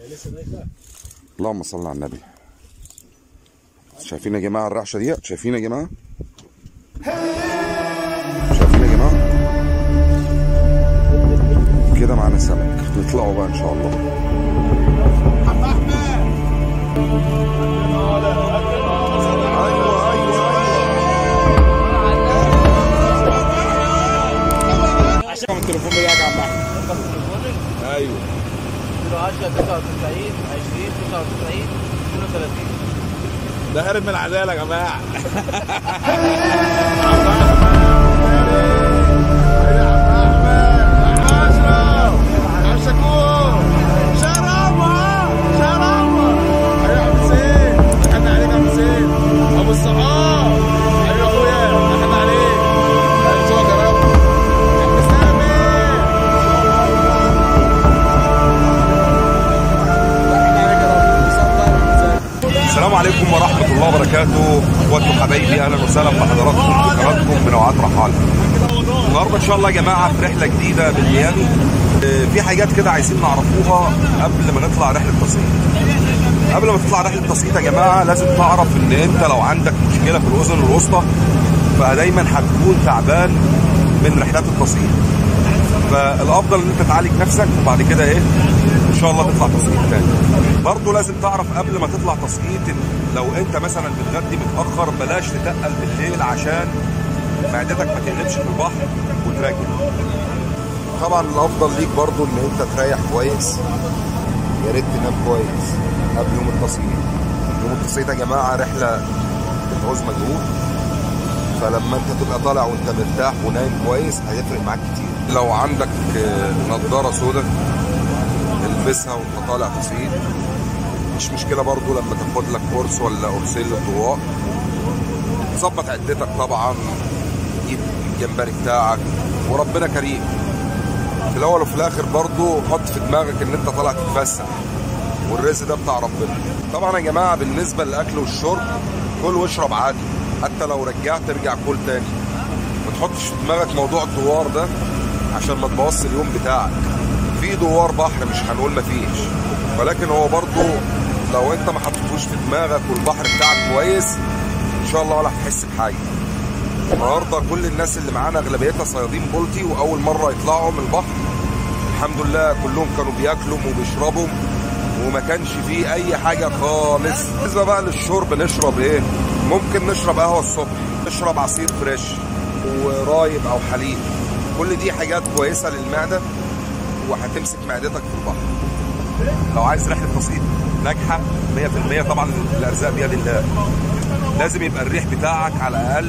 اللهم صل على النبي شايفين يا جماعه الرعشه دي شايفين يا جماعه شايفين يا جماعه كده معانا سمك نطلعوا بقى ان شاء الله ايوه ايوه عشان التليفون بتاعك يا عم احمد ايوه 10 99 20 99 32 ده هرب من العداله يا جماعه ابو الصحاب ايوه اخويا احنا عليك شوف يا رب عم سامي السلام عليكم ورحمة الله وبركاته اخواتي وحبايبي اهلا وسهلا بحضراتكم في قناتكم بنوعات رحال النهارده ان شاء الله يا جماعة في رحلة جديدة بالميامي آه، في حاجات كده عايزين نعرفوها قبل ما نطلع رحلة تصعيد قبل ما تطلع رحلة تصعيد يا جماعة لازم تعرف ان انت لو عندك مشكلة في الاذن الوسطى فدايما هتكون تعبان من رحلات التصعيد فالافضل ان انت تعالج نفسك وبعد كده ايه ان شاء الله تطلع تصعيد تاني برضه لازم تعرف قبل ما تطلع تصعيد ان لو انت مثلا بتغدي متاخر بلاش تتقل بالليل عشان معدتك ما تقلبش في البحر وتراجع طبعا الافضل ليك برضه ان انت تريح كويس يا ريت تنام كويس قبل يوم التصعيد يوم التصعيد يا جماعه رحله بتعوز مجهود فلما انت تبقى طالع وانت مرتاح ونايم كويس هيفرق معاك كتير لو عندك آه، نضاره سوداء البسها وانت طالع تصعيد مش مشكله برضو لما تاخد لك قرص ولا قرصين للضواء ظبط عدتك طبعا جيب الجمبري بتاعك وربنا كريم في الاول وفي الاخر برضو حط في دماغك ان انت طالع تتفسح والرزق ده بتاع ربنا طبعا يا جماعه بالنسبه للاكل والشرب كل واشرب عادي حتى لو رجعت ارجع كل تاني ما تحطش في دماغك موضوع الدوار ده عشان ما تبوظش اليوم بتاعك في دوار بحر مش هنقول ما فيش ولكن هو برضو لو انت ما حطيتوش في دماغك والبحر بتاعك كويس ان شاء الله ولا هتحس بحاجه النهارده كل الناس اللي معانا اغلبيتها صيادين بولتي واول مره يطلعوا من البحر الحمد لله كلهم كانوا بياكلوا وبيشربوا وما كانش فيه اي حاجه خالص بالنسبه بقى للشرب نشرب ايه ممكن نشرب قهوه الصبح نشرب عصير فريش ورايب او حليب كل دي حاجات كويسه للمعده وهتمسك معدتك في البحر لو عايز رحله تصعيد ناجحه 100% طبعا الارزاق بيد الله لازم يبقى الريح بتاعك على الاقل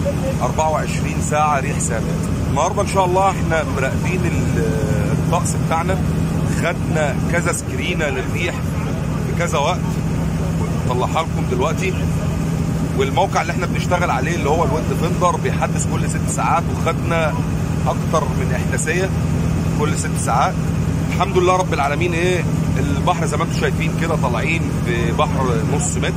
24 ساعه ريح ثابت النهارده ان شاء الله احنا مراقبين ال- الطقس بتاعنا خدنا كذا سكرينه للريح في كذا وقت طلعها لكم دلوقتي والموقع اللي احنا بنشتغل عليه اللي هو الويند فندر بيحدث كل ست ساعات وخدنا اكتر من احداثيه كل ست ساعات الحمد لله رب العالمين ايه البحر زي ما انتم شايفين كده طالعين في بحر نص متر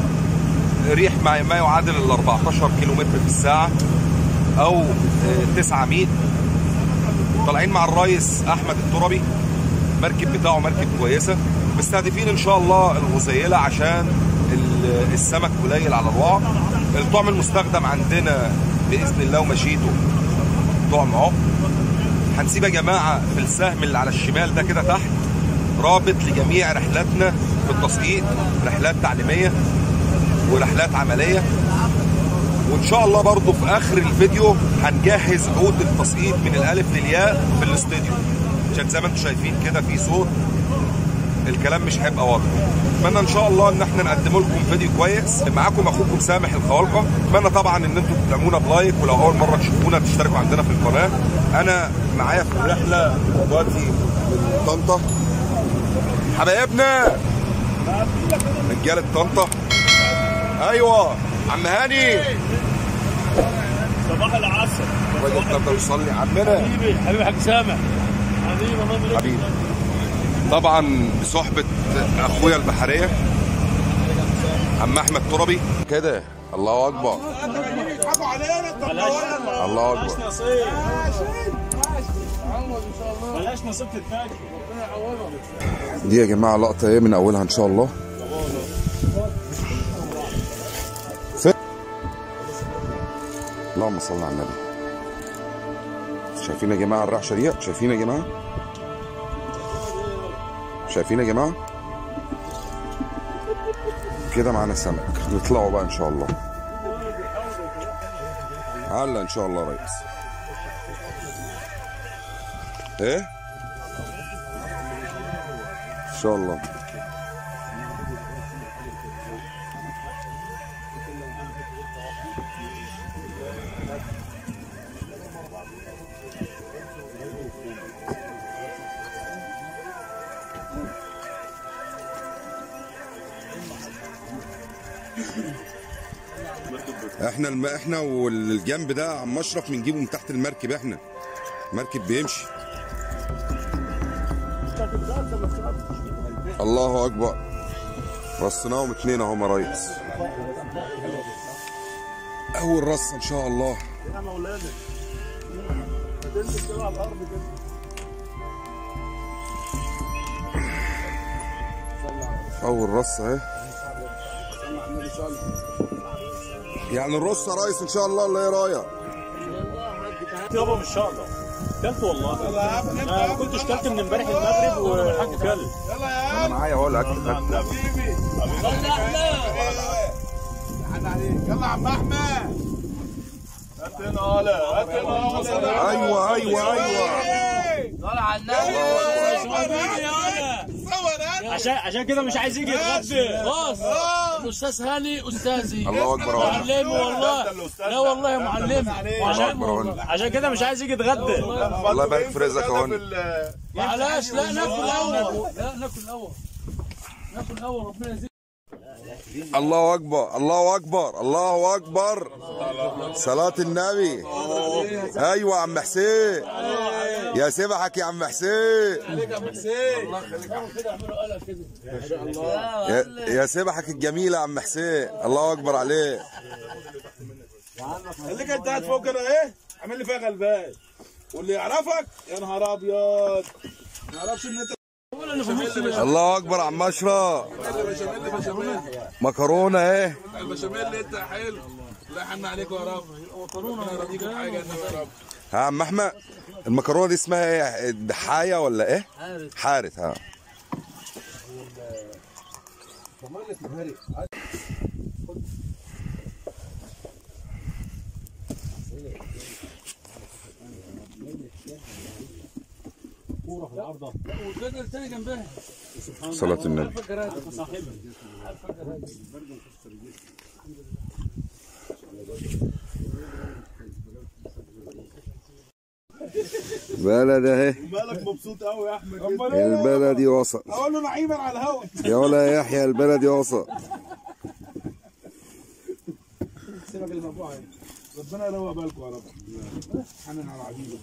ريح ما ما يعادل ال 14 كيلو متر في الساعه او آه، 9 ميل طالعين مع الريس احمد التربي مركب بتاعه مركب كويسه مستهدفين ان شاء الله الغزيله عشان ال- السمك قليل على الوعر الطعم المستخدم عندنا باذن الله ومشيته طعم عقب هنسيب يا جماعه في السهم اللي على الشمال ده كده تحت رابط لجميع رحلاتنا في التصعيد رحلات تعليميه ورحلات عمليه وان شاء الله برضو في اخر الفيديو هنجهز عود التصعيد من الالف للياء في الاستوديو عشان زي ما انتم شايفين كده في صوت الكلام مش هيبقى واضح اتمنى ان شاء الله ان احنا نقدم لكم فيديو كويس معاكم اخوكم سامح الخوالقه اتمنى طبعا ان انتم تدعمونا بلايك ولو اول مره تشوفونا تشتركوا عندنا في القناه انا معايا في الرحله دلوقتي من طنطا حبايبنا رجاله طنطا ايوه عم هاني صباح العصر الراجل طنطا بيصلي عمنا حبيبي حبيبي حاج سامح حبيبي الله يبارك حبيبي طبعا بصحبة اخويا البحرية عم احمد تربي كده الله اكبر الله بلاش اكبر نصيب بلاش نصيب تتاكل دي يا جماعه لقطه ايه من اولها ان شاء الله ف... اللهم صل على النبي شايفين يا جماعه الرعشه دي شايفين يا جماعه شايفين يا جماعه كده معانا سمك نطلعوا بقى ان شاء الله هلا ان شاء الله يا ريس ايه ان شاء الله احنا الم... احنا والجنب ده عم اشرف بنجيبه من تحت المركب احنا مركب بيمشي الله اكبر رصيناهم اتنين اهم يا ريس اول رصه ان شاء الله اول رصه اهي يعني الرص يا ريس ان شاء الله ولا ايه رايك يابا مش هقدر كلت والله انا ما كنتش كلت من امبارح المغرب والحاج كل انا معايا اهو الاكل خدته يلا عم احمد هات هنا هلا هات هنا ايوه ايوه ايوه طالع على النبي عشان عشان كده مش عايز يجي يتغدى خلاص الاستاذ هاني استاذي الله اكبر اهو معلمي والله لا والله يا معلمي الله اكبر اهو عشان كده مش عايز يجي يتغدى الله يبارك في رزقك اهو معلش لا ناكل اول لا ناكل اول ناكل اول ربنا يزيد الله اكبر الله اكبر الله اكبر صلاة النبي ايوه يا عم حسين يا سبحك يا عم حسين يا, يا سبحك الجميلة يا عم حسين الله اكبر عليك خليك انت قاعد فوق كده ايه عامل لي فيها غلبان واللي يعرفك يا نهار ابيض ما يعرفش ان انت الله اكبر يا عم اشرف مكرونه ايه البشاميل اللي انت حلو الله يحن عليك يا رب ربنا يرضيك بحاجه انت يا رب ها يا عم احمد المكرونه دي اسمها ايه دحايه ولا ايه حارث ها والبدل الثاني جنبها صلاة النبي بلد اهي مالك مبسوط قوي يا احمد كده البلدي وسط اقول له نعيما على الهوا يا ولا يحيى البلدي وسط سيبك الموضوع اهي ربنا يروق بالكم يا رب حنن على عبيده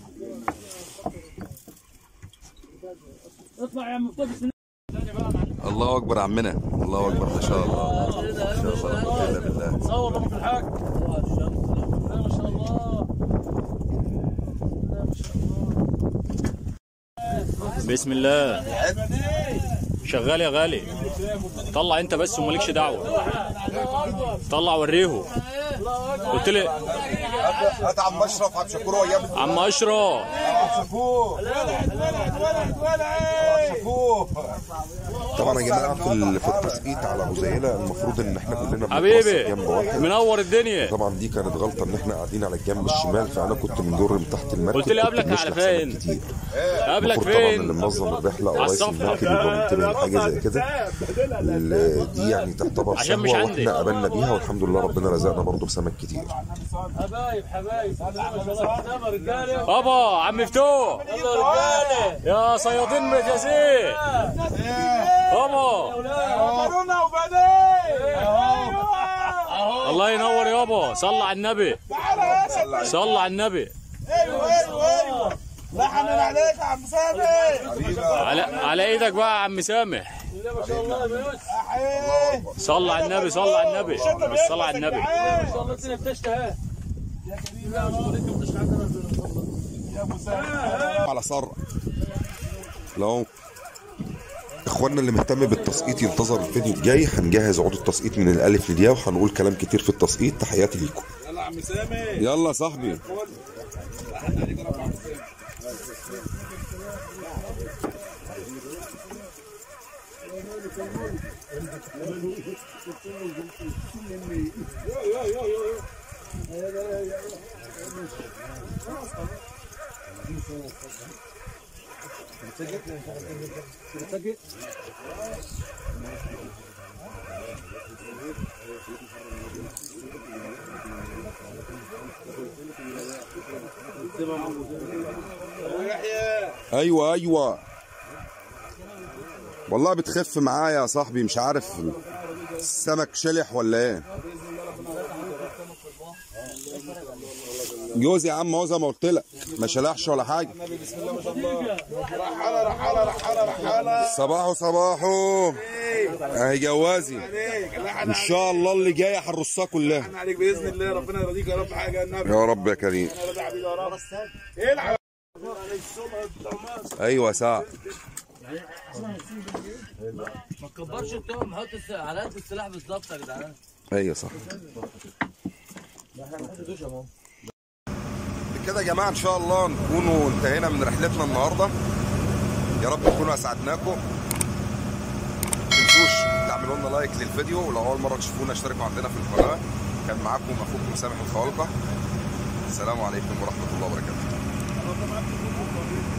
اطلع يا عم مفتقس الله اكبر يا عمنا الله اكبر ما شاء الله ما شاء الله لا قوة الا بالله صور ربك الحاج لا ما شاء الله لا ما شاء الله بسم الله شغال يا غالي طلع انت بس ومالكش دعوه طلع وريه قلت لي هات عم اشرف عبد شكور وايام عم اشرف شكور طبعا يا جماعه في ال- في التسقيط على ابو زينه المفروض ان احنا كلنا بنتوسط حبيبي جنب واحد منور الدنيا طبعا دي كانت غلطه ان احنا قاعدين على الجنب الشمال فانا كنت بنجر من تحت المركب قلت لي كنت قبلك بنشلح على سمك فين؟ كتير قبلك المفروض طبعا اللي فين منظم الرحله او على رئيس الصفحة. المركب يبقى منتبه لحاجه زي كده ال- دي يعني تعتبر عشان مش شهوه عندي. واحنا قابلنا بيها والحمد لله ربنا رزقنا برضه بسمك كتير حبايب حبايب ما شاء الله سلامة رجاله بابا عم مفتوح يلا رجاله يا صيادين مجازين بابا مكرونه وبدايه الله ينور يابا صلى على النبي صلى على النبي ايوه ايوه ايوه لا حنن عليك يا عم سامي على على ايدك بقى يا عم سامح ما شاء الله يا بيوش احيه صلى على النبي صلى على النبي صلى على النبي ما شاء الله الدنيا بتشتهى لا ما عليك بتشتهى عندنا على صر لو اخواننا اللي مهتم بالتسقيط ينتظر الفيديو الجاي هنجهز عقود التسقيط من الالف للياء وهنقول كلام كتير في التسقيط تحياتي ليكم يلا يا عم سامي يلا يا صاحبي يحيى ايوه ايوه والله بتخف معايا يا صاحبي مش عارف السمك شلح ولا ايه جوزي يا عم هو زي ما قلت لك ما شلحش ولا حاجه بسم الله ما شاء الله رحاله رحاله رحاله رحاله صباحو صباحو اهي جوازي عليك الله ان شاء الله اللي جايه هنرصها كلها يحن عليك باذن الله ربنا يرضيك يا رب حاجه النبي يا رب يا كريم رضا حبيبي يا رب العب ايوه ساعه ما تكبرش التهم حط الس- على قد السلاح بالظبط يا جدعان ايوه صح بكده يا جماعه ان شاء الله نكونوا انتهينا من رحلتنا النهارده يا رب نكونوا اسعدناكم ما تنسوش تعملوا لنا لايك للفيديو ولو اول مره تشوفونا اشتركوا عندنا في القناه كان معاكم اخوكم سامح الخالقه السلام عليكم ورحمه الله وبركاته